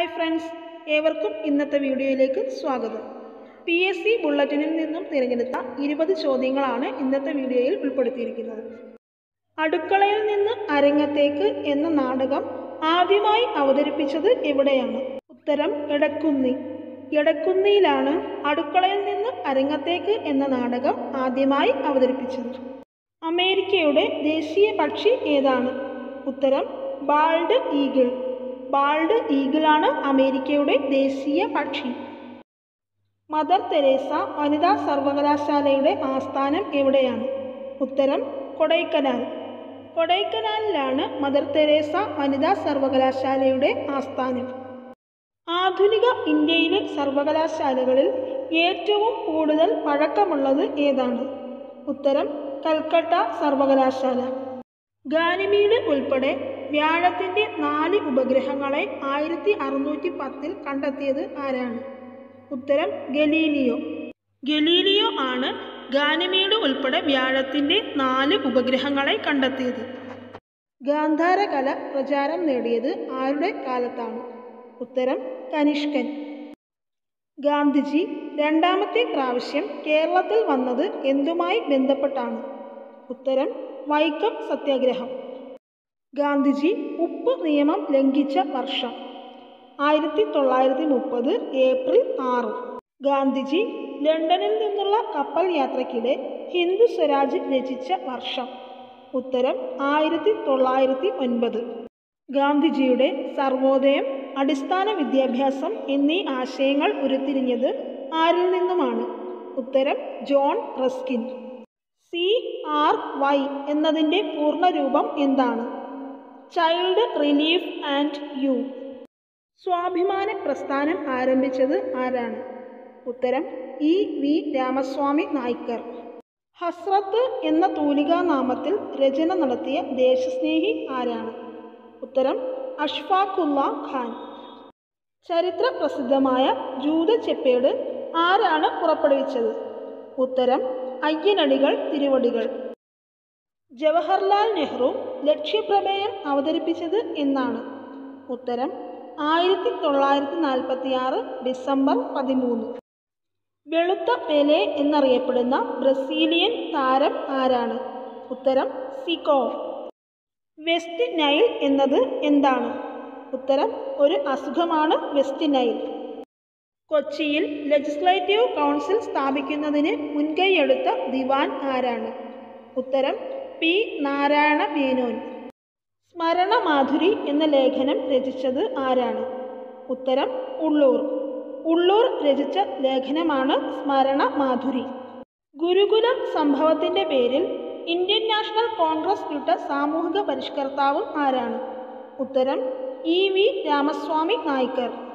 hi friends ഏവർക്കും ഇന്നത്തെ വീഡിയോയിലേക്ക് സ്വാഗതം പി എസ് സി ബുള്ളറ്റിനിൽ നിന്നും തിരഞ്ഞെടുത്ത ഇരുപത് ചോദ്യങ്ങളാണ് ഇന്നത്തെ വീഡിയോയിൽ ഉൾപ്പെടുത്തിയിരിക്കുന്നത് അടുക്കളയിൽ നിന്ന് അരങ്ങത്തേക്ക് എന്ന നാടകം ആദ്യമായി അവതരിപ്പിച്ചത് എവിടെയാണ് ഉത്തരം എടക്കുന്നി എടക്കുന്നിയിലാണ് അടുക്കളയിൽ നിന്ന് അരങ്ങത്തേക്ക് എന്ന നാടകം ആദ്യമായി അവതരിപ്പിച്ചത് അമേരിക്കയുടെ ദേശീയ പക്ഷി ഏതാണ് ഉത്തരം ബാൾഡ് ഈഗിൾ ബാൾഡ് ഈഗിളാണ് അമേരിക്കയുടെ ദേശീയ പക്ഷി മദർ തെരേസ വനിതാ സർവകലാശാലയുടെ ആസ്ഥാനം എവിടെയാണ് ഉത്തരം കൊടൈക്കനാൽ കൊടൈക്കനാലിലാണ് മദർ തെരേസ വനിതാ സർവകലാശാലയുടെ ആസ്ഥാനം ആധുനിക ഇന്ത്യയിലെ സർവകലാശാലകളിൽ ഏറ്റവും കൂടുതൽ പഴക്കമുള്ളത് ഏതാണ് ഉത്തരം കൽക്കട്ട സർവകലാശാല ഗാനിമീഡ് ഉൾപ്പെടെ വ്യാഴത്തിൻ്റെ നാല് ഉപഗ്രഹങ്ങളെ ആയിരത്തി അറുന്നൂറ്റി പത്തിൽ കണ്ടെത്തിയത് ആരാണ് ഉത്തരം ഗലീലിയോ ഗലീലിയോ ആണ് ഗാനിമീഡ് ഉൾപ്പെടെ വ്യാഴത്തിൻ്റെ നാല് ഉപഗ്രഹങ്ങളെ കണ്ടെത്തിയത് ഗാന്ധാര കല പ്രചാരം നേടിയത് ആരുടെ കാലത്താണ് ഉത്തരം കനിഷ്കൻ ഗാന്ധിജി രണ്ടാമത്തെ പ്രാവശ്യം കേരളത്തിൽ വന്നത് എന്തുമായി ബന്ധപ്പെട്ടാണ് ഉത്തരം വൈക്കം സത്യാഗ്രഹം ഗാന്ധിജി ഉപ്പ് നിയമം ലംഘിച്ച വർഷം ആയിരത്തി തൊള്ളായിരത്തി മുപ്പത് ഏപ്രിൽ ആറ് ഗാന്ധിജി ലണ്ടനിൽ നിന്നുള്ള കപ്പൽ യാത്രയ്ക്കിടെ ഹിന്ദു സ്വരാജ് രചിച്ച വർഷം ഉത്തരം ആയിരത്തി തൊള്ളായിരത്തി ഒൻപത് ഗാന്ധിജിയുടെ സർവോദയം അടിസ്ഥാന വിദ്യാഭ്യാസം എന്നീ ആശയങ്ങൾ ഉരുത്തിരിഞ്ഞത് ആരിൽ നിന്നുമാണ് ഉത്തരം John Ruskin C R Y എന്നതിൻ്റെ പൂർണ്ണരൂപം എന്താണ് ചൈൽഡ് റിലീഫ് ആൻഡ് യു സ്വാഭിമാന പ്രസ്ഥാനം ആരംഭിച്ചത് ആരാണ് ഉത്തരം ഇ വി രാമസ്വാമി നായ്ക്കർ ഹസ്രത്ത് എന്ന തൂലികാനാമത്തിൽ രചന നടത്തിയ ദേശസ്നേഹി ആരാണ് ഉത്തരം അഷ്ഫാഖുല്ല ഖാൻ ചരിത്ര പ്രസിദ്ധമായ ജൂത ചെപ്പേട് ആരാണ് പുറപ്പെടുവിച്ചത് ഉത്തരം അയ്യനടികൾ തിരുവടികൾ ജവഹർലാൽ നെഹ്റു ലക്ഷ്യപ്രമേയം അവതരിപ്പിച്ചത് എന്നാണ് ഉത്തരം ആയിരത്തി തൊള്ളായിരത്തി നാൽപ്പത്തി ആറ് ഡിസംബർ പതിമൂന്ന് വെളുത്ത പെലെ എന്നറിയപ്പെടുന്ന ബ്രസീലിയൻ താരം ആരാണ് ഉത്തരം സിക്കോ വെസ്റ്റ് നൈൽ എന്നത് എന്താണ് ഉത്തരം ഒരു അസുഖമാണ് വെസ്റ്റ് നൈൽ കൊച്ചിയിൽ ലെജിസ്ലേറ്റീവ് കൗൺസിൽ സ്ഥാപിക്കുന്നതിന് മുൻകൈയെടുത്ത ദിവാൻ ആരാണ് ഉത്തരം പി നാരായണ മേനോൻ സ്മരണമാധുരി എന്ന ലേഖനം രചിച്ചത് ആരാണ് ഉത്തരം ഉള്ളൂർ ഉള്ളൂർ രചിച്ച ലേഖനമാണ് സ്മരണ മാധുരി ഗുരുകുലം സംഭവത്തിൻ്റെ പേരിൽ ഇന്ത്യൻ നാഷണൽ കോൺഗ്രസ് വിട്ട സാമൂഹിക പരിഷ്കർത്താവ് ആരാണ് ഉത്തരം ഇ വി രാമസ്വാമി നായ്ക്കർ